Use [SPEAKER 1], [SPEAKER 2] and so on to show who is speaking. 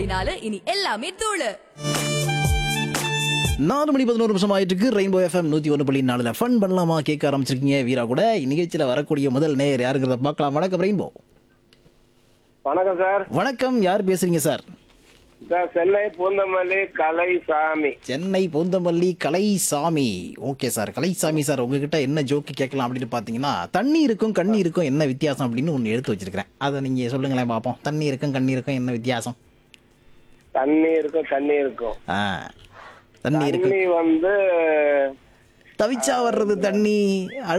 [SPEAKER 1] புள்ளி நாலு இனி எல்லாமே தூளு
[SPEAKER 2] நாலு மணி பதினோரு நிமிஷம் ஆயிட்டு இருக்கு ரெயின்போ எஃப்எம் நூத்தி ஒன்று புள்ளி நாலுல ஃபன் பண்ணலாமா கேட்க ஆரம்பிச்சிருக்கீங்க வீரா கூட இந்நிகழ்ச்சியில வரக்கூடிய முதல் நேயர் யாருங்கிறத பார்க்கலாம் வணக்கம் ரெயின்போ
[SPEAKER 3] வணக்கம் சார்
[SPEAKER 2] வணக்கம் யார் பேசுறீங்க sir
[SPEAKER 3] sir Chennai Poonamallee Kalaisamy
[SPEAKER 2] Chennai Poonamallee Kalaisamy okay sir Kalaisamy sir உங்ககிட்ட என்ன ஜோக்கு கேட்கலாம் அப்படின்னு பார்த்தீங்கன்னா தண்ணி இருக்கும் கண்ணி இருக்கும் என்ன வித்தியாசம் அப்படின்னு ஒன்று எடுத்து வச்சிருக்கிறேன் அதை நீங்க சொல்லுங்களேன் பார்ப்போம் தண்ணி இருக்கும் கண்ணி இருக்கும் என்ன வித்தியாசம்
[SPEAKER 3] தண்ணி இருக்கும் தண்ணி இருக்கும்
[SPEAKER 2] ஆ தண்ணி இருக்கு
[SPEAKER 3] தண்ணி வந்து
[SPEAKER 2] தவிச்சா வர்றது தண்ணி